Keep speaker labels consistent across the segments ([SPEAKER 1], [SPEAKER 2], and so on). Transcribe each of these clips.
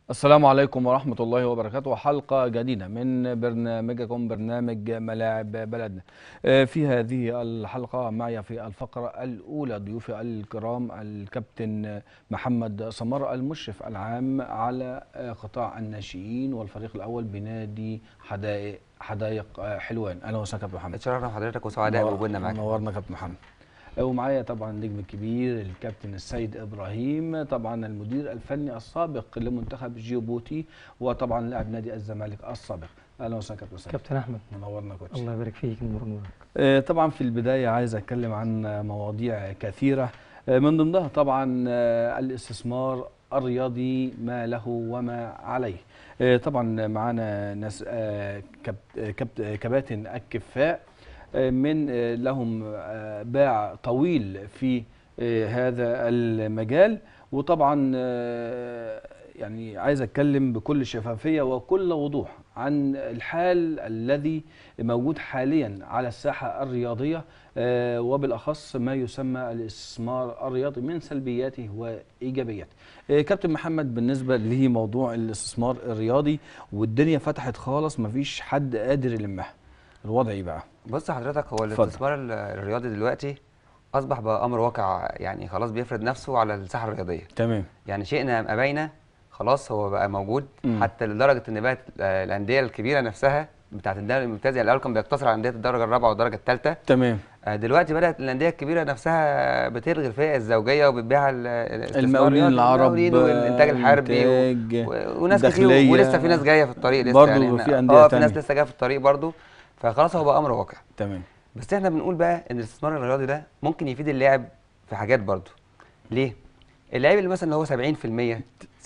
[SPEAKER 1] السلام عليكم ورحمة الله وبركاته حلقة جديدة من برنامجكم برنامج ملاعب بلدنا آه، في هذه الحلقة معي في الفقرة الأولى ضيوفي الكرام الكابتن محمد سمر المشرف العام على آه، قطاع الناشئين والفريق الأول بنادي حدائق حدائق آه، حلوان أهلا وسهلا كابتن محمد
[SPEAKER 2] اتشرفنا بحضرتك وسعداء
[SPEAKER 1] نور-
[SPEAKER 2] بوجودنا معاك
[SPEAKER 1] نورنا كابتن محمد ومعايا طبعا النجم الكبير الكابتن السيد ابراهيم طبعا المدير الفني السابق لمنتخب جيبوتي وطبعا لاعب نادي الزمالك السابق اهلا وسهلا كابتن سيد
[SPEAKER 3] كابتن احمد
[SPEAKER 1] منورنا كوتش
[SPEAKER 3] الله يبارك فيك نور نورك
[SPEAKER 1] آه، طبعا في البدايه عايز اتكلم عن مواضيع كثيره آه، من ضمنها طبعا آه، الاستثمار الرياضي ما له وما عليه آه، طبعا معانا ناس آه، كب- آه، كب- آه، كباتن الكفاء آه، من آه، لهم آه، باع طويل في آه، هذا المجال وطبعا آه، يعني عايز اتكلم بكل شفافيه وكل وضوح عن الحال الذي موجود حاليا على الساحه الرياضيه آه، وبالاخص ما يسمى الاستثمار الرياضي من سلبياته وايجابياته. آه، كابتن محمد بالنسبه لموضوع الاستثمار الرياضي والدنيا فتحت خالص مفيش حد قادر يلمها. الوضع ايه بقى؟
[SPEAKER 2] بص حضرتك هو
[SPEAKER 1] اتفضل.
[SPEAKER 2] الاستثمار ال- الرياضي دلوقتي اصبح بقى امر واقع يعني خلاص بيفرض نفسه على الساحه الرياضيه
[SPEAKER 1] تمام
[SPEAKER 2] يعني شئنا ام ابينا خلاص هو بقى موجود
[SPEAKER 1] مم.
[SPEAKER 2] حتى لدرجه ان بقت آه، الانديه الكبيره نفسها بتاعت الدوري الممتاز يعني الاول كان بيقتصر على انديه الدرجه الرابعه والدرجه الثالثه
[SPEAKER 1] تمام
[SPEAKER 2] دلوقتي بدات الانديه الكبيره نفسها بتلغي الفئه الزوجيه وبتبيع ال- الاستثمار
[SPEAKER 1] المقاولين
[SPEAKER 2] الرياضي،
[SPEAKER 1] العرب
[SPEAKER 2] المقاولين والانتاج الحربي و...
[SPEAKER 1] إنتاج،
[SPEAKER 2] و... وناس كتير
[SPEAKER 1] داخلية.
[SPEAKER 2] ولسه في ناس جايه في الطريق لسه
[SPEAKER 1] برضو
[SPEAKER 2] يعني
[SPEAKER 1] في
[SPEAKER 2] إحنا-
[SPEAKER 1] أندية
[SPEAKER 2] اه في ناس
[SPEAKER 1] تانية.
[SPEAKER 2] لسه جايه في الطريق برضو فخلاص هو بقى امر واقع
[SPEAKER 1] تمام
[SPEAKER 2] بس احنا بنقول بقى ان الاستثمار الرياضي ده ممكن يفيد اللاعب في حاجات برضو ليه اللاعب اللي مثلا اللي هو 70%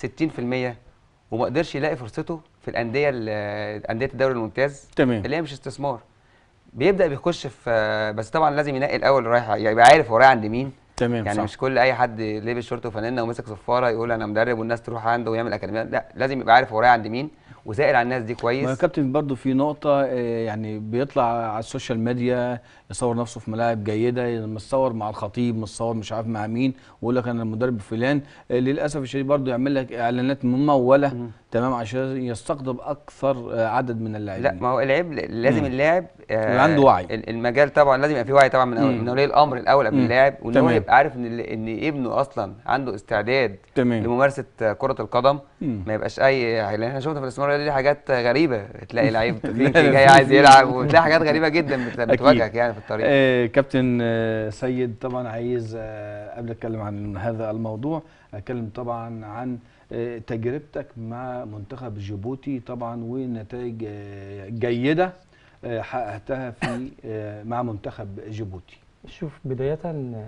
[SPEAKER 2] 60% وما قدرش يلاقي فرصته في الانديه ال- انديه الدوري الممتاز
[SPEAKER 1] تمام
[SPEAKER 2] اللي هي مش استثمار بيبدا بيخش في بس طبعا لازم ينقي الاول رايح يعني يبقى عارف هو رايح عند مين
[SPEAKER 1] تمام
[SPEAKER 2] يعني
[SPEAKER 1] صح.
[SPEAKER 2] مش كل اي حد لابس شورت وفانلة وماسك صفاره يقول انا مدرب والناس تروح عنده ويعمل اكاديميه لا لازم يبقى عارف هو رايح عند مين وسائل على الناس دي
[SPEAKER 1] ما يا
[SPEAKER 2] كويس
[SPEAKER 1] كابتن برضو في نقطة آه، يعني بيطلع على السوشيال ميديا يصور نفسه في ملاعب جيدة متصور مع الخطيب متصور مش عارف مع مين ويقول لك انا المدرب فلان آه، للأسف الشديد برضو يعمل لك إعلانات ممولة
[SPEAKER 2] مم.
[SPEAKER 1] تمام عشان يستقطب أكثر آه، عدد من اللاعبين
[SPEAKER 2] لا ما هو العيب لازم
[SPEAKER 1] مم.
[SPEAKER 2] اللاعب آه،
[SPEAKER 1] يبقى عنده وعي.
[SPEAKER 2] ال- المجال طبعا لازم يبقى فيه وعي طبعا من
[SPEAKER 1] مم.
[SPEAKER 2] من اولياء الامر الاول قبل
[SPEAKER 1] مم.
[SPEAKER 2] اللاعب وان هو
[SPEAKER 1] تمام.
[SPEAKER 2] يبقى عارف ان ال- ان ابنه اصلا عنده استعداد
[SPEAKER 1] تمام
[SPEAKER 2] لممارسه آه، كره القدم
[SPEAKER 1] مم.
[SPEAKER 2] ما يبقاش اي لان احنا شفنا في الاستثمار الرياضي دي حاجات غريبه تلاقي لعيب
[SPEAKER 1] لا،
[SPEAKER 2] تخين
[SPEAKER 1] لا،
[SPEAKER 2] جاي
[SPEAKER 1] في-
[SPEAKER 2] عايز
[SPEAKER 1] في-
[SPEAKER 2] يلعب وتلاقي حاجات غريبه جدا بت-
[SPEAKER 1] أكيد.
[SPEAKER 2] بتواجهك يعني في الطريق
[SPEAKER 1] آه كابتن آه سيد طبعا عايز آه قبل اتكلم عن هذا الموضوع اتكلم طبعا عن آه تجربتك مع منتخب جيبوتي طبعا ونتائج آه جيده آه حققتها في آه مع منتخب جيبوتي
[SPEAKER 3] شوف بداية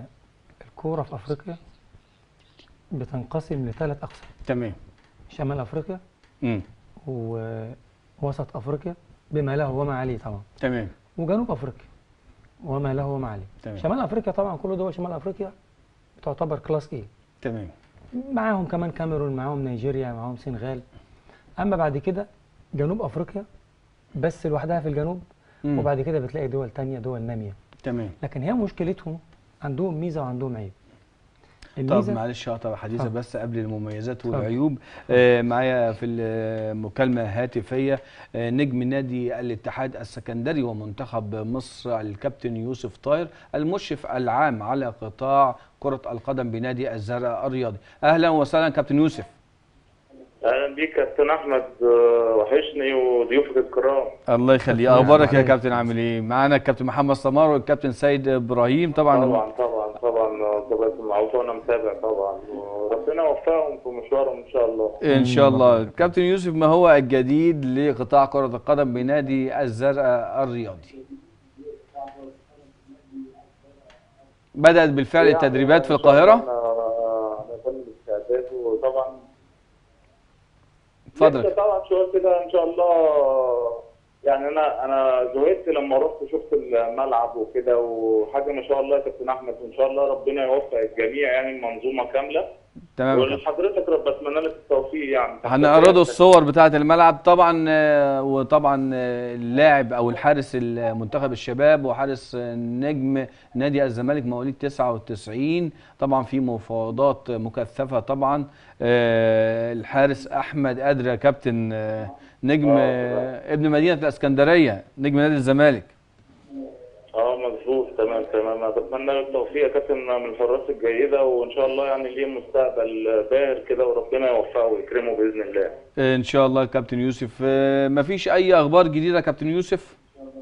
[SPEAKER 3] الكورة في أفريقيا بتنقسم لثلاث أقسام
[SPEAKER 1] تمام
[SPEAKER 3] شمال أفريقيا
[SPEAKER 1] امم
[SPEAKER 3] ووسط أفريقيا بما له وما عليه طبعا
[SPEAKER 1] تمام
[SPEAKER 3] وجنوب أفريقيا وما له وما عليه
[SPEAKER 1] تمام.
[SPEAKER 3] شمال أفريقيا طبعا كل دول شمال أفريقيا تعتبر كلاس إيه
[SPEAKER 1] تمام
[SPEAKER 3] معاهم كمان كاميرون معاهم نيجيريا معاهم سنغال أما بعد كده جنوب أفريقيا بس لوحدها في الجنوب
[SPEAKER 1] مم.
[SPEAKER 3] وبعد كده بتلاقي دول تانية دول نامية
[SPEAKER 1] تمام
[SPEAKER 3] لكن هي مشكلتهم عندهم ميزة وعندهم عيب
[SPEAKER 1] طب معلش اقطع حديثك
[SPEAKER 3] اتفضل.
[SPEAKER 1] بس قبل المميزات
[SPEAKER 3] اتفضل.
[SPEAKER 1] والعيوب آه معايا في المكالمه هاتفيه آه نجم نادي الاتحاد السكندري ومنتخب مصر الكابتن يوسف طاير المشرف العام على قطاع كره القدم بنادي الزرقاء الرياضي اهلا وسهلا كابتن يوسف
[SPEAKER 4] اهلا بيك كابتن احمد آه، وحشني وضيوفك الكرام
[SPEAKER 1] الله يخليك
[SPEAKER 3] نعم
[SPEAKER 1] اخبارك يا
[SPEAKER 3] عليك.
[SPEAKER 1] كابتن عامل ايه معانا الكابتن محمد سمار والكابتن سيد ابراهيم طبعا
[SPEAKER 4] طبعا طبعا طبعا طبعا معروف وانا متابع طبعا وربنا يوفقهم في مشوارهم ان شاء الله
[SPEAKER 1] ان شاء الله كابتن يوسف ما هو الجديد لقطاع كره القدم بنادي الزرقاء الرياضي بدأت بالفعل
[SPEAKER 4] يعني
[SPEAKER 1] التدريبات في
[SPEAKER 4] إن شاء الله
[SPEAKER 1] القاهرة
[SPEAKER 4] انا انا تم الاستعداد وطبعا
[SPEAKER 1] اتفضل
[SPEAKER 4] لسه طبعا شويه كده ان شاء الله يعني انا انا زهقت لما رحت شفت الملعب وكده وحاجه ما شاء الله يا كابتن احمد وان شاء الله ربنا يوفق الجميع يعني المنظومه كامله
[SPEAKER 1] تمام يا كابتن.
[SPEAKER 4] ولحضرتك رب اتمنى لك التوفيق فيه يعني
[SPEAKER 1] هنعرضوا الصور بتاعه الملعب طبعا آه، وطبعا آه، اللاعب او الحارس المنتخب الشباب وحارس آه، نجم نادي الزمالك مواليد 99 طبعا في مفاوضات مكثفه طبعا آه، الحارس احمد قادر يا كابتن آه، نجم آه، ابن مدينه الاسكندريه نجم نادي الزمالك
[SPEAKER 4] اه مظبوط تمام تمام اتمنى له التوفيق يا كابتن من الحراس الجيده وان شاء الله يعني ليه مستقبل باهر كده وربنا يوفقه ويكرمه باذن الله
[SPEAKER 1] آه، ان شاء الله كابتن يوسف آه، مفيش اي اخبار جديده يا كابتن يوسف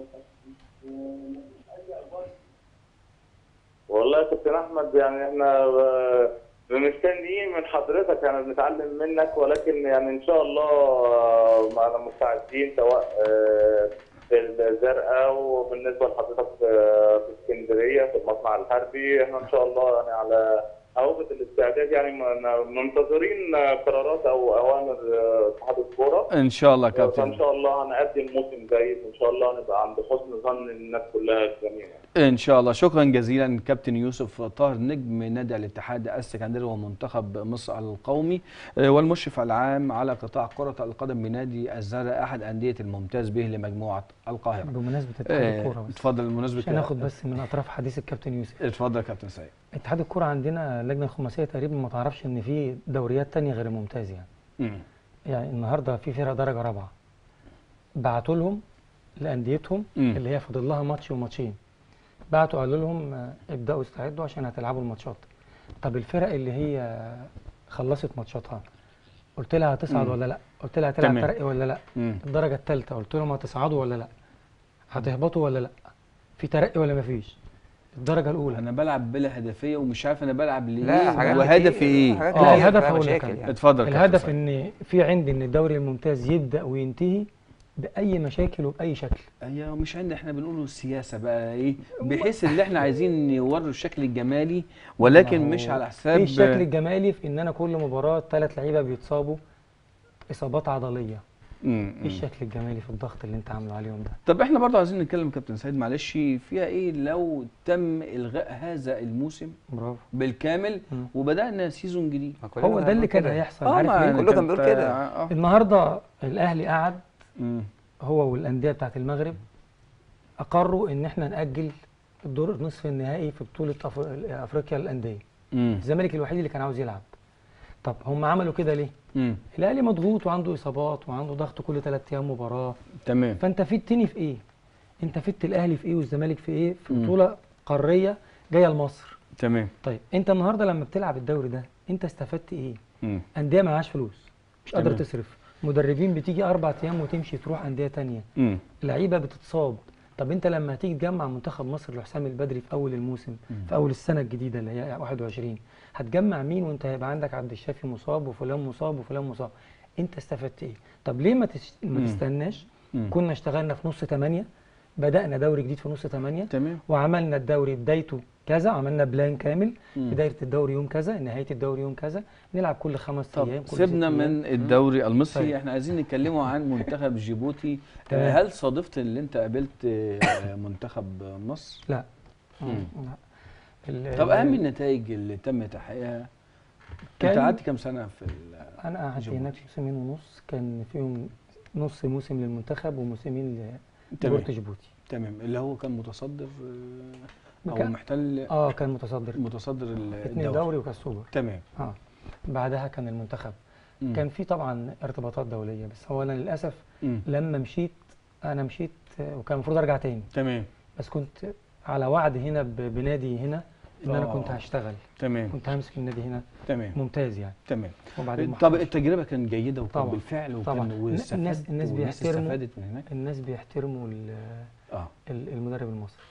[SPEAKER 4] والله يا كابتن احمد يعني احنا آه، مستنيين من حضرتك يعني بنتعلم منك ولكن يعني ان شاء الله آه، معنا مستعدين سواء آه، في الزرقاء وبالنسبه لحضرتك آه، في اسكندريه في المصنع الحربي احنا ان شاء الله يعني على أوبة الاستعداد يعني من- منتظرين آه، قرارات او اوامر آه، اتحاد الكوره
[SPEAKER 1] ان شاء الله يا
[SPEAKER 4] فان
[SPEAKER 1] كابتن
[SPEAKER 4] شاء الله هنقدم موسم جيد وان شاء الله نبقى عند حسن ظن الناس كلها جميعا
[SPEAKER 1] ان شاء الله شكرا جزيلا كابتن يوسف طاهر نجم نادي الاتحاد السكندري ومنتخب مصر القومي آه، والمشرف العام على قطاع كرة القدم بنادي الزرقاء احد اندية الممتاز به لمجموعة القاهرة
[SPEAKER 3] بمناسبه اتحاد
[SPEAKER 1] آه،
[SPEAKER 3] الكوره بس
[SPEAKER 1] اتفضل المناسبة
[SPEAKER 3] عشان ناخد بس من اطراف حديث الكابتن يوسف
[SPEAKER 1] اتفضل يا كابتن سعيد
[SPEAKER 3] اتحاد الكوره عندنا اللجنه الخماسيه تقريبا ما تعرفش ان في دوريات تانية غير الممتاز يعني
[SPEAKER 1] مم.
[SPEAKER 3] يعني النهارده في فرق درجه رابعه بعتوا لهم لانديتهم
[SPEAKER 1] مم.
[SPEAKER 3] اللي هي فاضل لها ماتش وماتشين بعتوا قالوا لهم آه، ابداوا استعدوا عشان هتلعبوا الماتشات طب الفرق اللي هي خلصت ماتشاتها قلت لها هتصعد
[SPEAKER 1] مم.
[SPEAKER 3] ولا لا قلت لها هتلعب
[SPEAKER 1] تمام.
[SPEAKER 3] ترقي ولا لا
[SPEAKER 1] مم.
[SPEAKER 3] الدرجه الثالثه قلت لهم هتصعدوا ولا لا هتهبطوا ولا لا في ترقي ولا مفيش الدرجه الاولى
[SPEAKER 1] انا بلعب بلا هدفية ومش عارف انا بلعب ليه
[SPEAKER 2] لا حاجات
[SPEAKER 1] وهدفي
[SPEAKER 2] كتير،
[SPEAKER 1] ايه
[SPEAKER 2] حاجات
[SPEAKER 3] آه،
[SPEAKER 2] كتير
[SPEAKER 3] الهدف
[SPEAKER 2] فيها
[SPEAKER 3] هقول لك
[SPEAKER 2] مشاكل
[SPEAKER 3] أنا.
[SPEAKER 2] يعني.
[SPEAKER 1] اتفضل يا كابتن
[SPEAKER 3] الهدف
[SPEAKER 1] سعيد.
[SPEAKER 3] ان في عندي ان الدوري الممتاز يبدا وينتهي باي مشاكل وباي شكل
[SPEAKER 1] ايوه مش عندنا احنا بنقوله السياسه بقى ايه بحيث ان احنا عايزين نوروا الشكل الجمالي ولكن
[SPEAKER 3] ما هو
[SPEAKER 1] مش على
[SPEAKER 3] في
[SPEAKER 1] حساب
[SPEAKER 3] الشكل الجمالي في ان انا كل مباراه ثلاث لعيبه بيتصابوا اصابات عضليه
[SPEAKER 1] مم،
[SPEAKER 3] ايه
[SPEAKER 1] مم.
[SPEAKER 3] الشكل الجمالي في الضغط اللي انت عامله عليهم ده
[SPEAKER 1] طب احنا برضه عايزين نتكلم كابتن سعيد معلش فيها ايه لو تم الغاء هذا الموسم
[SPEAKER 3] برافو
[SPEAKER 1] بالكامل
[SPEAKER 3] مم.
[SPEAKER 1] وبدانا سيزون جديد
[SPEAKER 2] ما كلنا
[SPEAKER 3] هو ده اللي
[SPEAKER 2] بنقول
[SPEAKER 3] كان
[SPEAKER 2] كده.
[SPEAKER 3] هيحصل
[SPEAKER 1] اه
[SPEAKER 3] عارف
[SPEAKER 1] ما
[SPEAKER 3] ليه؟
[SPEAKER 1] أنا
[SPEAKER 2] كله كان
[SPEAKER 1] كنت-
[SPEAKER 2] بيقول كده.
[SPEAKER 1] اه
[SPEAKER 3] النهارده الاهلي قعد
[SPEAKER 1] مم.
[SPEAKER 3] هو والانديه بتاعت المغرب اقروا ان احنا ناجل الدور نصف النهائي في بطوله أف- افريقيا للانديه
[SPEAKER 1] مم.
[SPEAKER 3] الزمالك الوحيد اللي كان عاوز يلعب طب هم عملوا كده ليه
[SPEAKER 1] مم.
[SPEAKER 3] الاهلي مضغوط وعنده اصابات وعنده ضغط كل ثلاث ايام مباراه
[SPEAKER 1] تمام
[SPEAKER 3] فانت فدتني في ايه انت فدت الاهلي في ايه والزمالك في ايه في
[SPEAKER 1] مم.
[SPEAKER 3] بطوله قاريه جايه لمصر
[SPEAKER 1] تمام
[SPEAKER 3] طيب انت النهارده لما بتلعب الدوري ده انت استفدت ايه
[SPEAKER 1] مم.
[SPEAKER 3] انديه معهاش فلوس مش قادره
[SPEAKER 1] تمام.
[SPEAKER 3] تصرف مدربين بتيجي اربع ايام وتمشي تروح انديه تانية
[SPEAKER 1] مم.
[SPEAKER 3] لعيبه بتتصاب طب انت لما هتيجي تجمع منتخب مصر لحسام البدري في اول الموسم
[SPEAKER 1] مم.
[SPEAKER 3] في اول السنه الجديده اللي هي 21 هتجمع مين وانت هيبقى عندك عبد الشافي مصاب وفلان مصاب وفلان مصاب انت استفدت ايه طب ليه ما, تش... ما
[SPEAKER 1] مم.
[SPEAKER 3] تستناش
[SPEAKER 1] مم.
[SPEAKER 3] كنا اشتغلنا في نص 8 بدانا دوري جديد في نص 8
[SPEAKER 1] تمام
[SPEAKER 3] وعملنا الدوري بدايته كذا عملنا بلان كامل
[SPEAKER 1] مم.
[SPEAKER 3] بدايه الدوري يوم كذا نهايه الدوري يوم كذا نلعب كل خمس
[SPEAKER 1] طب
[SPEAKER 3] ايام كل
[SPEAKER 1] سيبنا
[SPEAKER 3] ست أيام.
[SPEAKER 1] من الدوري المصري
[SPEAKER 3] طيب.
[SPEAKER 1] احنا عايزين نتكلموا عن منتخب جيبوتي
[SPEAKER 3] تمام.
[SPEAKER 1] آه، هل صادفت اللي انت قابلت آه، منتخب مصر
[SPEAKER 3] لا
[SPEAKER 1] مم.
[SPEAKER 3] لا ال-
[SPEAKER 1] طب
[SPEAKER 3] ال-
[SPEAKER 1] اهم النتائج اللي تم تحقيقها
[SPEAKER 3] كان-
[SPEAKER 1] انت قعدت كام سنه في ال-
[SPEAKER 3] انا قعدت
[SPEAKER 1] جيبوتي.
[SPEAKER 3] هناك موسمين ونص كان فيهم نص موسم للمنتخب وموسمين
[SPEAKER 1] تمام
[SPEAKER 3] لبورت جيبوتي
[SPEAKER 1] تمام اللي هو كان متصدر آه، او
[SPEAKER 3] كان-
[SPEAKER 1] محتل
[SPEAKER 3] اه كان متصدر
[SPEAKER 1] متصدر
[SPEAKER 3] اتنين
[SPEAKER 1] الدوري
[SPEAKER 3] دوري وكاس سوبر
[SPEAKER 1] تمام
[SPEAKER 3] اه بعدها كان المنتخب
[SPEAKER 1] مم.
[SPEAKER 3] كان في طبعا ارتباطات دوليه بس هو انا للاسف
[SPEAKER 1] مم.
[SPEAKER 3] لما مشيت انا مشيت آه، وكان المفروض ارجع تاني
[SPEAKER 1] تمام
[SPEAKER 3] بس كنت على وعد هنا ب- بنادي هنا ان انا
[SPEAKER 1] آه.
[SPEAKER 3] كنت هشتغل
[SPEAKER 1] تمام
[SPEAKER 3] كنت همسك النادي هنا
[SPEAKER 1] تمام
[SPEAKER 3] ممتاز يعني
[SPEAKER 1] تمام
[SPEAKER 3] وبعدين ما
[SPEAKER 1] طب
[SPEAKER 3] حصلش.
[SPEAKER 1] التجربه كانت جيده وكان
[SPEAKER 3] طبعا.
[SPEAKER 1] بالفعل وكان
[SPEAKER 3] طبعا.
[SPEAKER 1] واستفاد
[SPEAKER 3] الناس- الناس
[SPEAKER 1] والناس
[SPEAKER 3] بيحترموا-
[SPEAKER 1] استفادت من هناك
[SPEAKER 3] الناس بيحترموا ال-
[SPEAKER 1] اه
[SPEAKER 3] ال- المدرب المصري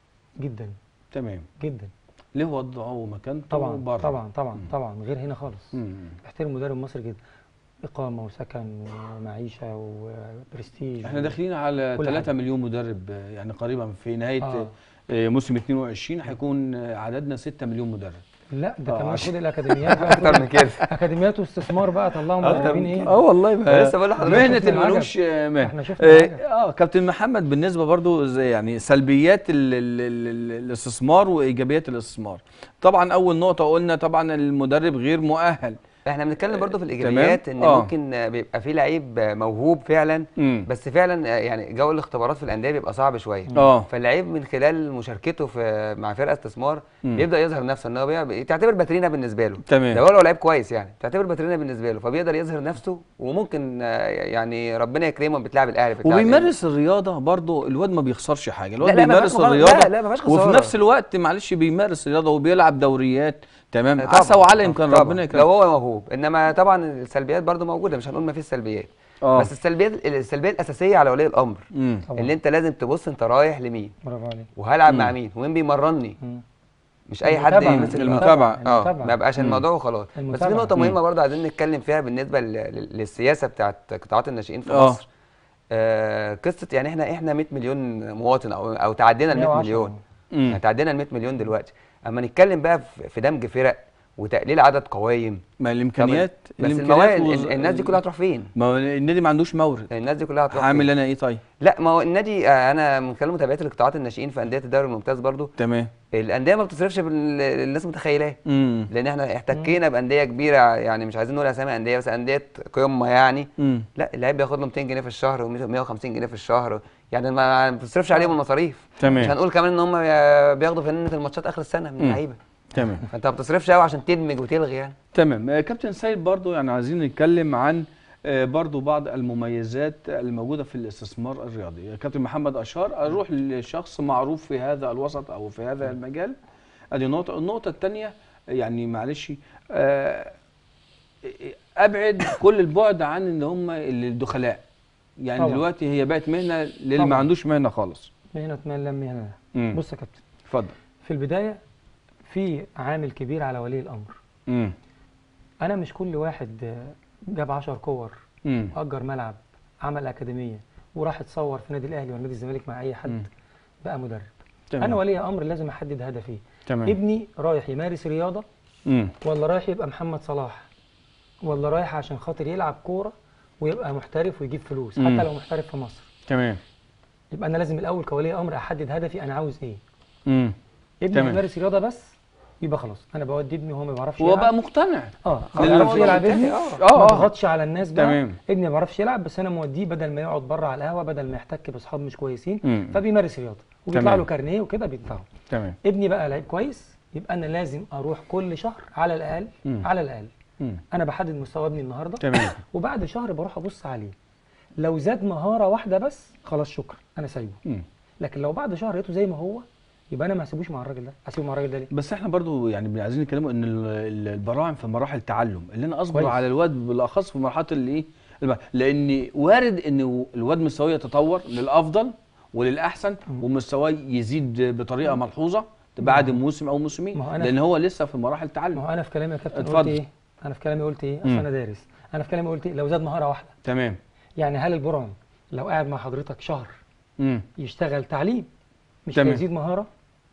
[SPEAKER 3] جدا
[SPEAKER 1] تمام
[SPEAKER 3] جدا
[SPEAKER 1] ليه وضعه ومكانته
[SPEAKER 3] طبعا
[SPEAKER 1] بره
[SPEAKER 3] طبعا طبعا
[SPEAKER 1] مم.
[SPEAKER 3] طبعا غير هنا خالص
[SPEAKER 1] مم.
[SPEAKER 3] بيحترم مدرب مصري جدا اقامه وسكن ومعيشه وبرستيج
[SPEAKER 1] احنا داخلين على
[SPEAKER 3] كل
[SPEAKER 1] 3
[SPEAKER 3] حاجة.
[SPEAKER 1] مليون مدرب آه، يعني قريبا في نهايه
[SPEAKER 3] آه.
[SPEAKER 1] آه، موسم 22 هيكون آه، عددنا 6 مليون مدرب
[SPEAKER 3] لا ده
[SPEAKER 1] آه،
[SPEAKER 3] كمان
[SPEAKER 1] عشان-
[SPEAKER 3] خد الاكاديميات بقى
[SPEAKER 2] اكتر من كده
[SPEAKER 3] اكاديميات واستثمار بقى طلعوا مدربين ايه
[SPEAKER 1] اه والله
[SPEAKER 2] أنا لسه بقول لحضرتك
[SPEAKER 1] مهنه
[SPEAKER 3] شفنا العجب.
[SPEAKER 1] الملوش آه، مهنه
[SPEAKER 3] احنا شفنا العجب.
[SPEAKER 1] اه آه، كابتن محمد بالنسبه برضو زي يعني سلبيات ال ال ال ال الاستثمار وايجابيات الاستثمار طبعا اول نقطه قلنا طبعا المدرب غير مؤهل
[SPEAKER 2] احنا بنتكلم برضو في الايجابيات ان
[SPEAKER 1] آه.
[SPEAKER 2] ممكن آه، بيبقى في لعيب آه، موهوب فعلا
[SPEAKER 1] مم.
[SPEAKER 2] بس فعلا آه، يعني جو الاختبارات في الانديه بيبقى صعب شويه
[SPEAKER 1] اه
[SPEAKER 2] فاللعيب من خلال مشاركته في مع فرقه استثمار
[SPEAKER 1] مم.
[SPEAKER 2] بيبدا يظهر نفسه ان هو بيبقى- تعتبر باترينا بالنسبه له
[SPEAKER 1] تمام
[SPEAKER 2] ده هو لو لعيب كويس يعني تعتبر باترينا بالنسبه له فبيقدر يظهر نفسه وممكن آه، يعني ربنا يكرمه بتلعب الاهلي بتلعب
[SPEAKER 1] وبيمارس الرياضه برضه الواد ما بيخسرش حاجه الواد
[SPEAKER 2] لا، لا، ما
[SPEAKER 1] بيمارس
[SPEAKER 2] فيهاش مخاطرة.
[SPEAKER 1] الرياضه
[SPEAKER 2] لا، لا، ما فيهاش
[SPEAKER 1] وفي
[SPEAKER 2] خسارة.
[SPEAKER 1] نفس الوقت معلش بيمارس الرياضه وبيلعب دوريات تمام
[SPEAKER 2] طبعاً،
[SPEAKER 1] عسى وعلى
[SPEAKER 2] طبعاً،
[SPEAKER 1] يمكن
[SPEAKER 2] طبعاً.
[SPEAKER 1] ربنا
[SPEAKER 2] لو
[SPEAKER 1] يكرمه
[SPEAKER 2] هو موهوب انما طبعا السلبيات برضو موجوده مش هنقول ما فيش سلبيات
[SPEAKER 1] اه
[SPEAKER 2] بس السلبيات السلبيه الاساسيه على ولي الامر
[SPEAKER 1] مم.
[SPEAKER 3] طبعا
[SPEAKER 2] اللي انت لازم تبص انت رايح لمين
[SPEAKER 3] برافو عليك
[SPEAKER 2] وهلعب
[SPEAKER 1] مم.
[SPEAKER 2] مع مين ومين بيمرني
[SPEAKER 3] مم.
[SPEAKER 2] مش اي حد
[SPEAKER 3] المتابعة.
[SPEAKER 2] يمسك
[SPEAKER 1] المتابعة.
[SPEAKER 2] اه
[SPEAKER 3] المتابعة.
[SPEAKER 2] ما يبقاش
[SPEAKER 1] مم.
[SPEAKER 2] الموضوع وخلاص بس في
[SPEAKER 3] المتابعة.
[SPEAKER 2] نقطه
[SPEAKER 1] مم.
[SPEAKER 2] مهمه برضه عايزين نتكلم فيها بالنسبه لل- لل- للسياسه بتاعت قطاعات الناشئين في
[SPEAKER 1] آه.
[SPEAKER 2] مصر آه قصه يعني احنا احنا 100 مليون مواطن او او تعدينا ال 100
[SPEAKER 3] 110.
[SPEAKER 2] مليون
[SPEAKER 1] مم.
[SPEAKER 2] يعني تعدينا ال 100 مليون دلوقتي اما نتكلم بقى في في دمج فرق وتقليل عدد قوائم
[SPEAKER 1] ما الامكانيات
[SPEAKER 2] بس
[SPEAKER 1] الامكانيات
[SPEAKER 2] الموارد
[SPEAKER 1] وز-
[SPEAKER 2] الناس دي كلها هتروح فين؟
[SPEAKER 1] ما هو النادي ما عندوش مورد
[SPEAKER 2] الناس دي كلها هتروح
[SPEAKER 1] هعمل
[SPEAKER 2] فين؟
[SPEAKER 1] انا ايه طيب
[SPEAKER 2] لا ما هو النادي آه، انا من خلال متابعتي لقطاعات الناشئين في انديه الدوري الممتاز برضو
[SPEAKER 1] تمام
[SPEAKER 2] الانديه ما بتصرفش باللي الناس متخيلاه
[SPEAKER 1] امم
[SPEAKER 2] لان احنا احتكينا بانديه كبيره يعني مش عايزين نقول اسامي انديه بس انديه قمه يعني
[SPEAKER 1] امم
[SPEAKER 2] لا اللعيب بياخد له 200 جنيه في الشهر و150 جنيه في الشهر يعني ما ما بتصرفش عليهم المصاريف مش
[SPEAKER 1] تمام
[SPEAKER 2] هنقول كمان ان هم بياخدوا فنانة الماتشات اخر السنه من
[SPEAKER 1] مم.
[SPEAKER 2] اللعيبه
[SPEAKER 1] تمام
[SPEAKER 2] فانت ما بتصرفش قوي عشان تدمج وتلغي يعني
[SPEAKER 1] تمام آه، كابتن سيد برضو يعني عايزين نتكلم عن آه، برضو بعض المميزات الموجودة في الاستثمار الرياضي كابتن محمد أشار أروح لشخص معروف في هذا الوسط أو في هذا المجال أدي نقطة النقطة الثانية يعني معلش آه، أبعد كل البعد عن إن هم الدخلاء يعني
[SPEAKER 3] طبعا.
[SPEAKER 1] دلوقتي هي بقت مهنة للي ما
[SPEAKER 3] طبعا.
[SPEAKER 1] عندوش مهنة خالص
[SPEAKER 3] مهنة من لم مهنة
[SPEAKER 1] مم.
[SPEAKER 3] بص يا كابتن
[SPEAKER 1] اتفضل
[SPEAKER 3] في البداية في عامل كبير على ولي الأمر
[SPEAKER 1] مم.
[SPEAKER 3] أنا مش كل واحد آه، جاب 10 كور
[SPEAKER 1] مم.
[SPEAKER 3] أجر ملعب عمل أكاديمية وراح اتصور في نادي الأهلي ولا نادي الزمالك مع أي
[SPEAKER 1] مم.
[SPEAKER 3] حد بقى مدرب
[SPEAKER 1] تمام
[SPEAKER 3] أنا ولي أمر لازم أحدد هدفي
[SPEAKER 1] تمام
[SPEAKER 3] ابني رايح يمارس رياضة
[SPEAKER 1] مم.
[SPEAKER 3] ولا رايح يبقى محمد صلاح ولا رايح عشان خاطر يلعب كورة ويبقى محترف ويجيب فلوس
[SPEAKER 1] مم.
[SPEAKER 3] حتى لو محترف في مصر
[SPEAKER 1] تمام
[SPEAKER 3] يبقى أنا لازم الأول كولي أمر أحدد هدفي أنا عاوز إيه
[SPEAKER 1] مم.
[SPEAKER 3] ابني
[SPEAKER 1] تمام.
[SPEAKER 3] يمارس رياضة بس يبقى خلاص أنا بودي ابني وهو ما بيعرفش
[SPEAKER 1] هو
[SPEAKER 3] يلعب
[SPEAKER 1] بقى مقتنع
[SPEAKER 3] اه
[SPEAKER 1] لأن
[SPEAKER 3] ما بيعرفش
[SPEAKER 1] الموضوع
[SPEAKER 3] يلعب ابني
[SPEAKER 2] اه
[SPEAKER 1] اه
[SPEAKER 3] ما
[SPEAKER 1] اه
[SPEAKER 3] اضغطش على الناس بقى
[SPEAKER 1] تمام.
[SPEAKER 3] ابني ما بيعرفش يلعب بس انا موديه بدل ما يقعد بره على القهوه بدل ما يحتك باصحاب مش كويسين
[SPEAKER 1] مم.
[SPEAKER 3] فبيمارس رياضه وبيطلع
[SPEAKER 1] تمام.
[SPEAKER 3] له كارنيه وكده بيدفعه
[SPEAKER 1] تمام
[SPEAKER 3] ابني بقى لعيب كويس يبقى انا لازم اروح كل شهر على الاقل
[SPEAKER 1] مم.
[SPEAKER 3] على الاقل
[SPEAKER 1] مم.
[SPEAKER 3] انا بحدد مستوى ابني النهارده
[SPEAKER 1] تمام
[SPEAKER 3] وبعد شهر بروح ابص عليه لو زاد مهاره واحده بس خلاص شكرا انا سايبه
[SPEAKER 1] مم.
[SPEAKER 3] لكن لو بعد شهر لقيته زي ما هو يبقى انا ما هسيبوش مع الراجل ده هسيبه مع الراجل ده ليه
[SPEAKER 1] بس احنا برضو يعني بن- عايزين نتكلموا ان ال- ال- البراعم في مراحل التعلم اللي انا اصبر
[SPEAKER 3] كويس.
[SPEAKER 1] على الواد بالاخص في مرحله الايه الب- لان وارد ان الواد مستواه يتطور للافضل وللاحسن ومستواه يزيد بطريقه ملحوظه بعد موسم او موسمين
[SPEAKER 3] ما هو أنا-
[SPEAKER 1] لان هو لسه في مراحل
[SPEAKER 3] ما
[SPEAKER 1] التعلم
[SPEAKER 3] هو انا في كلامي يا كابتن قلت
[SPEAKER 1] اتفضل.
[SPEAKER 3] ايه انا في كلامي قلت ايه
[SPEAKER 1] مم.
[SPEAKER 3] اصل انا دارس انا في كلامي قلت ايه لو زاد مهاره واحده
[SPEAKER 1] تمام
[SPEAKER 3] يعني هل البرعم لو قاعد مع حضرتك شهر
[SPEAKER 1] امم
[SPEAKER 3] يشتغل تعليم مش
[SPEAKER 1] تمام.
[SPEAKER 3] هيزيد مهاره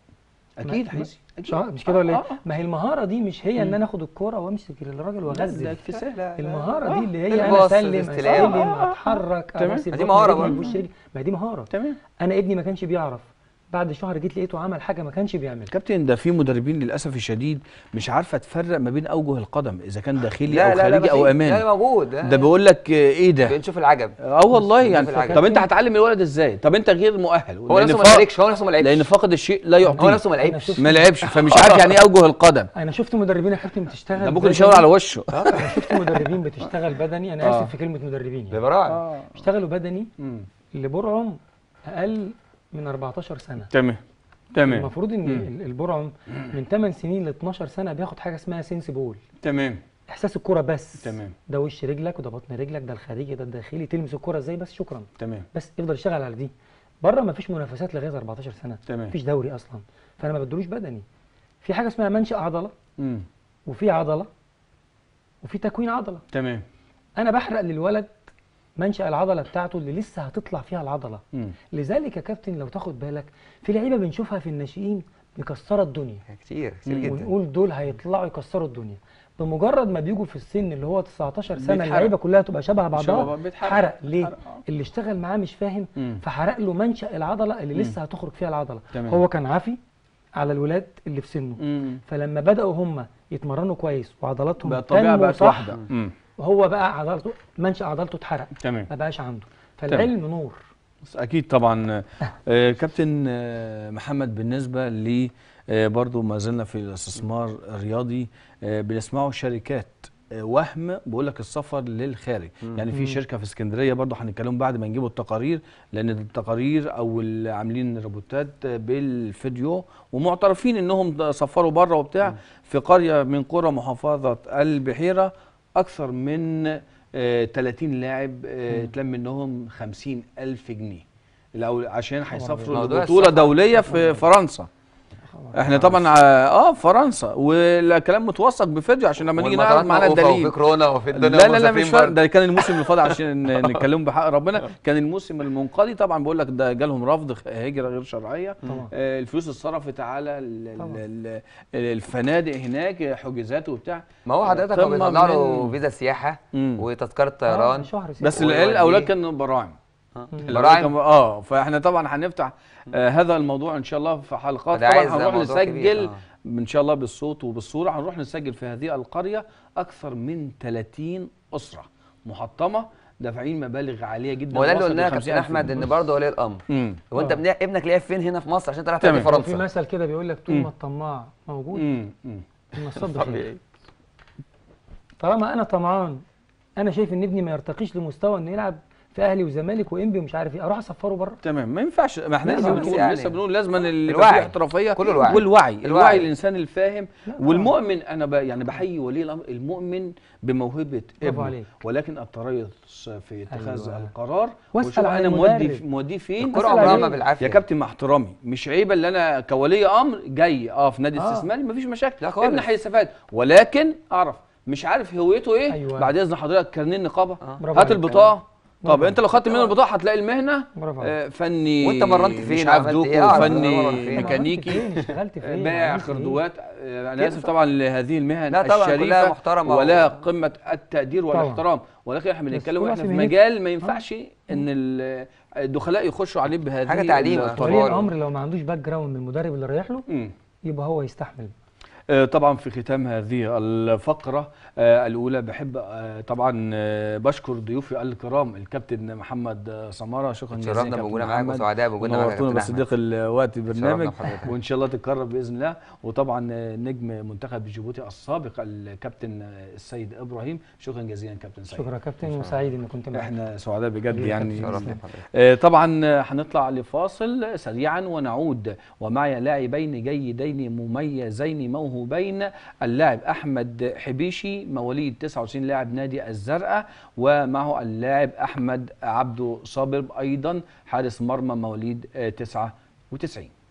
[SPEAKER 1] اكيد
[SPEAKER 3] ما-
[SPEAKER 1] هيزيد أكيد.
[SPEAKER 3] شهر مش كده ولا
[SPEAKER 1] آه،
[SPEAKER 3] ايه
[SPEAKER 1] آه.
[SPEAKER 3] ما هي المهاره دي مش هي ان
[SPEAKER 1] مم.
[SPEAKER 3] انا اخد الكوره وامسك الراجل
[SPEAKER 1] ده
[SPEAKER 3] واغزل
[SPEAKER 1] اكتساب
[SPEAKER 3] المهاره دي اللي هي انا
[SPEAKER 2] الباص،
[SPEAKER 3] اسلم
[SPEAKER 2] الاستلام.
[SPEAKER 3] استلم
[SPEAKER 1] آه، آه.
[SPEAKER 3] اتحرك
[SPEAKER 1] تمام.
[SPEAKER 3] أبص
[SPEAKER 2] ما دي
[SPEAKER 3] ببطن
[SPEAKER 2] مهارة
[SPEAKER 3] رجلي،
[SPEAKER 2] برضه.
[SPEAKER 3] بوش رجلي ما هي دي مهاره
[SPEAKER 1] تمام
[SPEAKER 3] انا ابني ما كانش بيعرف بعد شهر جيت لقيته عمل حاجه ما كانش بيعملها
[SPEAKER 1] كابتن ده في مدربين للاسف الشديد مش عارفه تفرق ما بين اوجه القدم اذا كان داخلي
[SPEAKER 2] لا
[SPEAKER 1] او
[SPEAKER 2] لا لا
[SPEAKER 1] خارجي او
[SPEAKER 2] لا
[SPEAKER 1] امامي
[SPEAKER 2] لا موجود
[SPEAKER 1] ده بيقول لك آه، ايه ده
[SPEAKER 2] بنشوف العجب
[SPEAKER 1] اه والله
[SPEAKER 2] بص،
[SPEAKER 1] يعني
[SPEAKER 2] بنشوف العجب.
[SPEAKER 1] طب انت هتعلم الولد ازاي طب انت غير مؤهل
[SPEAKER 2] هو
[SPEAKER 1] لأن
[SPEAKER 2] نفسه ما
[SPEAKER 1] فا-
[SPEAKER 2] شاركش هو نفسه ما لعبش
[SPEAKER 1] لان فاقد الشيء لا يعطيه
[SPEAKER 2] هو نفسه ما
[SPEAKER 3] أنا
[SPEAKER 2] لعبش
[SPEAKER 3] شفت-
[SPEAKER 1] ما لعبش فمش عارف يعني ايه اوجه القدم
[SPEAKER 3] انا شفت مدربين يا كابتن بتشتغل
[SPEAKER 1] ده ممكن
[SPEAKER 3] بدني.
[SPEAKER 1] يشاور على وشه
[SPEAKER 3] انا شفت مدربين بتشتغل بدني انا
[SPEAKER 1] آه.
[SPEAKER 3] اسف في كلمه مدربين يعني
[SPEAKER 2] ببراعم
[SPEAKER 3] بيشتغلوا بدني
[SPEAKER 1] مم.
[SPEAKER 3] لبرعم اقل من 14 سنه
[SPEAKER 1] تمام تمام
[SPEAKER 3] المفروض ان
[SPEAKER 1] مم.
[SPEAKER 3] ال- البرعم من 8 سنين ل 12 سنه بياخد حاجه اسمها سنس بول
[SPEAKER 1] تمام
[SPEAKER 3] احساس الكره بس
[SPEAKER 1] تمام
[SPEAKER 3] ده وش رجلك وده بطن رجلك ده الخارجي ده الداخلي تلمس الكره ازاي بس شكرا
[SPEAKER 1] تمام
[SPEAKER 3] بس يفضل يشتغل على دي بره ما فيش منافسات لغايه 14 سنه
[SPEAKER 1] تمام
[SPEAKER 3] مفيش دوري اصلا فانا ما بدلوش بدني في حاجه اسمها منشا عضله
[SPEAKER 1] مم.
[SPEAKER 3] وفي عضله وفي تكوين عضله
[SPEAKER 1] تمام
[SPEAKER 3] انا بحرق للولد منشا العضله بتاعته اللي لسه هتطلع فيها العضله
[SPEAKER 1] مم.
[SPEAKER 3] لذلك يا كابتن لو تاخد بالك في لعيبه بنشوفها في الناشئين مكسره الدنيا
[SPEAKER 2] كتير كتير
[SPEAKER 1] مم.
[SPEAKER 2] جدا
[SPEAKER 3] ونقول دول هيطلعوا يكسروا الدنيا بمجرد ما بيجوا في السن اللي هو 19 سنه
[SPEAKER 1] بيتحرق.
[SPEAKER 3] اللعيبه كلها تبقى شبه بعضها
[SPEAKER 1] شباب بيتحرق.
[SPEAKER 3] حرق ليه
[SPEAKER 1] حرق، آه.
[SPEAKER 3] اللي اشتغل معاه مش فاهم
[SPEAKER 1] مم.
[SPEAKER 3] فحرق له منشا العضله اللي
[SPEAKER 1] مم.
[SPEAKER 3] لسه هتخرج فيها العضله
[SPEAKER 1] تمام.
[SPEAKER 3] هو كان عافي على الولاد اللي في سنه
[SPEAKER 1] مم.
[SPEAKER 3] فلما بداوا هم يتمرنوا كويس وعضلاتهم
[SPEAKER 1] بقى الطبيعه
[SPEAKER 3] تنمو
[SPEAKER 1] بقت
[SPEAKER 3] صح
[SPEAKER 1] واحده مم.
[SPEAKER 3] وهو بقى عضلته منشأ عضلته اتحرق
[SPEAKER 1] تمام
[SPEAKER 3] ما بقاش عنده فالعلم نور
[SPEAKER 1] بس اكيد طبعا آه، كابتن آه، محمد بالنسبه ل آه، برضو ما زلنا في الاستثمار الرياضي آه، بنسمعه شركات آه، وهم بقول لك السفر للخارج يعني في شركه في اسكندريه برضو هنتكلم بعد ما نجيبوا التقارير لان التقارير او اللي عاملين روبوتات آه، بالفيديو ومعترفين انهم سفروا بره وبتاع في قريه من قرى محافظه البحيره اكثر من آه، 30 لاعب آه، تلم منهم 50 ألف جنيه لو عشان هيسافروا
[SPEAKER 2] موضوع
[SPEAKER 1] لبطولة
[SPEAKER 2] السفر.
[SPEAKER 1] دولية في فرنسا احنا طبعا ع- اه فرنسا والكلام متوثق بفيديو عشان لما نيجي نعرض
[SPEAKER 2] والمطارات
[SPEAKER 1] معانا
[SPEAKER 2] موقوفة
[SPEAKER 1] الدليل
[SPEAKER 2] وفي كورونا وفي الدنيا
[SPEAKER 1] لا لا لا
[SPEAKER 2] والمسافرين
[SPEAKER 1] مش فارق
[SPEAKER 2] برضه.
[SPEAKER 1] ده كان الموسم اللي فاضل عشان نتكلم بحق ربنا كان الموسم المنقضي طبعا بقول لك ده جالهم رفض خ- هجره غير شرعيه
[SPEAKER 3] طبعا.
[SPEAKER 1] آه الفلوس اتصرفت على ال-
[SPEAKER 3] طبعا.
[SPEAKER 1] ال- ال- الفنادق هناك حجوزات وبتاع
[SPEAKER 2] ما هو حضرتك هو
[SPEAKER 1] قمة
[SPEAKER 2] بيطلع له
[SPEAKER 1] من-
[SPEAKER 2] فيزا سياحه
[SPEAKER 1] مم.
[SPEAKER 2] وتذكره
[SPEAKER 3] آه،
[SPEAKER 2] طيران
[SPEAKER 3] شهر ست
[SPEAKER 1] بس
[SPEAKER 3] شهور.
[SPEAKER 1] العيال الاولاد
[SPEAKER 2] ويوديه.
[SPEAKER 1] كانوا براعم
[SPEAKER 2] آه.
[SPEAKER 1] الأولاد
[SPEAKER 2] براعم
[SPEAKER 1] كانوا- اه فاحنا طبعا هنفتح آه هذا الموضوع ان شاء الله في حلقات
[SPEAKER 2] فده
[SPEAKER 1] طبعا
[SPEAKER 2] عايز
[SPEAKER 1] هنروح
[SPEAKER 2] موضوع كبير،
[SPEAKER 1] نسجل
[SPEAKER 2] آه.
[SPEAKER 1] ان شاء الله بالصوت وبالصوره هنروح نسجل في هذه القريه اكثر من 30 اسره محطمه دافعين مبالغ عاليه جدا
[SPEAKER 2] ما هو ده اللي
[SPEAKER 1] وصلت
[SPEAKER 2] قلناه يا
[SPEAKER 1] ل
[SPEAKER 2] كابتن
[SPEAKER 1] 50,000
[SPEAKER 2] احمد
[SPEAKER 1] جنيه.
[SPEAKER 2] ان برضه ولي الامر
[SPEAKER 1] امم
[SPEAKER 2] هو انت
[SPEAKER 3] آه.
[SPEAKER 2] ابن- ابنك لعب فين هنا في مصر عشان تروح
[SPEAKER 1] تمام.
[SPEAKER 2] تلعب في
[SPEAKER 3] وفي
[SPEAKER 2] فرنسا
[SPEAKER 3] مثل كده بيقول لك طول
[SPEAKER 1] مم.
[SPEAKER 3] ما الطماع موجود
[SPEAKER 1] امم أمم.
[SPEAKER 3] النصاب بخير
[SPEAKER 2] طبيعي
[SPEAKER 3] طالما انا طمعان انا شايف ان ابني ما يرتقيش لمستوى انه يلعب في اهلي وزمالك وانبي ومش عارف ايه اروح اسفره بره
[SPEAKER 1] تمام ما ينفعش ما احنا
[SPEAKER 2] لازم
[SPEAKER 1] لسه
[SPEAKER 2] بس
[SPEAKER 1] بنقول
[SPEAKER 2] يعني
[SPEAKER 1] لسه بنقول لازم ان اللي يبقى
[SPEAKER 2] الوعي.
[SPEAKER 1] فيه احترافيه
[SPEAKER 2] كله الوعي.
[SPEAKER 1] والوعي
[SPEAKER 2] الوعي.
[SPEAKER 1] الوعي الانسان الفاهم
[SPEAKER 3] لا،
[SPEAKER 1] والمؤمن انا ب... يعني بحيي ولي الامر المؤمن بموهبه
[SPEAKER 3] برافو
[SPEAKER 1] ابنه
[SPEAKER 3] عليك.
[SPEAKER 1] ولكن التريث في اتخاذ
[SPEAKER 3] أيوة.
[SPEAKER 1] القرار
[SPEAKER 3] واسأل
[SPEAKER 1] وشوف
[SPEAKER 3] عن
[SPEAKER 1] انا مودي
[SPEAKER 3] المدرب.
[SPEAKER 1] موديه فين
[SPEAKER 2] الكرة
[SPEAKER 3] اسأل
[SPEAKER 2] عمرها
[SPEAKER 3] عليه.
[SPEAKER 2] ما بالعافيه
[SPEAKER 1] يا كابتن مع احترامي مش عيبه اللي انا كولي امر جاي اه في نادي
[SPEAKER 3] آه.
[SPEAKER 1] استثماري مفيش مشاكل
[SPEAKER 2] لا خالص.
[SPEAKER 1] ابني هيستفاد ولكن اعرف مش عارف هويته ايه
[SPEAKER 3] أيوة.
[SPEAKER 1] بعد اذن حضرتك كارنيه النقابه
[SPEAKER 2] آه.
[SPEAKER 3] برافو
[SPEAKER 1] هات
[SPEAKER 3] عليك.
[SPEAKER 1] البطاقه طب
[SPEAKER 3] برافو
[SPEAKER 1] انت لو خدت منه البطاقه هتلاقي المهنه
[SPEAKER 3] برافو عليك.
[SPEAKER 1] آه، فني
[SPEAKER 2] وانت مرنت فين
[SPEAKER 1] مش عارف
[SPEAKER 2] وعملت
[SPEAKER 1] دوكو
[SPEAKER 2] ايه؟ اعرف
[SPEAKER 1] فني
[SPEAKER 2] مرنت فين.
[SPEAKER 1] ميكانيكي
[SPEAKER 3] فين اشتغلت فين
[SPEAKER 1] بائع
[SPEAKER 3] عملت إيه؟
[SPEAKER 1] خردوات آه، انا
[SPEAKER 2] كده
[SPEAKER 1] اسف
[SPEAKER 2] صح.
[SPEAKER 1] طبعا لهذه المهن
[SPEAKER 2] لا طبعا، كلها
[SPEAKER 1] الشريفه
[SPEAKER 2] محترمة
[SPEAKER 1] ولها
[SPEAKER 2] و-
[SPEAKER 1] قمه التقدير
[SPEAKER 3] طبعا.
[SPEAKER 1] والاحترام ولكن احنا
[SPEAKER 3] بس
[SPEAKER 1] بنتكلم
[SPEAKER 3] كل
[SPEAKER 1] احنا
[SPEAKER 3] واحد
[SPEAKER 1] في
[SPEAKER 3] في
[SPEAKER 1] مجال ما ينفعش ان ال- الدخلاء يخشوا عليه بهذه
[SPEAKER 2] حاجة تعليم
[SPEAKER 1] الطريقة.
[SPEAKER 2] وإخبار.
[SPEAKER 3] ولي الامر لو ما عندوش باك جراوند من المدرب اللي رايح له
[SPEAKER 1] مم.
[SPEAKER 3] يبقى هو يستحمل
[SPEAKER 1] آه، طبعا في ختام هذه الفقرة آه، الأولى بحب آه، طبعا آه، بشكر ضيوفي الكرام الكابتن محمد آه، سمارة شكرا جزيلا
[SPEAKER 2] اتشرفنا
[SPEAKER 1] كابتن
[SPEAKER 2] بوجودنا معاك
[SPEAKER 1] محمد.
[SPEAKER 2] وسعداء بوجودنا معاك يا
[SPEAKER 1] ونورتونا
[SPEAKER 2] كابتن
[SPEAKER 1] بصديق الوقت البرنامج
[SPEAKER 2] اتشرفنا بحضرتك.
[SPEAKER 1] وان شاء الله تتكرر باذن الله وطبعا آه، نجم منتخب جيبوتي السابق الكابتن آه، السيد ابراهيم شكرا جزيلا كابتن سيد
[SPEAKER 3] شكرا يا كابتن وسعيد اني كنت معاك
[SPEAKER 1] احنا سعداء بجد
[SPEAKER 3] حبيبي
[SPEAKER 1] يعني
[SPEAKER 3] كابتن.
[SPEAKER 2] اتشرفنا بحضرتك.
[SPEAKER 1] آه، طبعا آه، هنطلع لفاصل سريعا ونعود ومعي لاعبين جيدين مميزين موهوبين اللاعب احمد حبيشي مواليد 99 لاعب نادي الزرقاء ومعه اللاعب احمد عبده صابر ايضا حارس مرمى مواليد آه، 99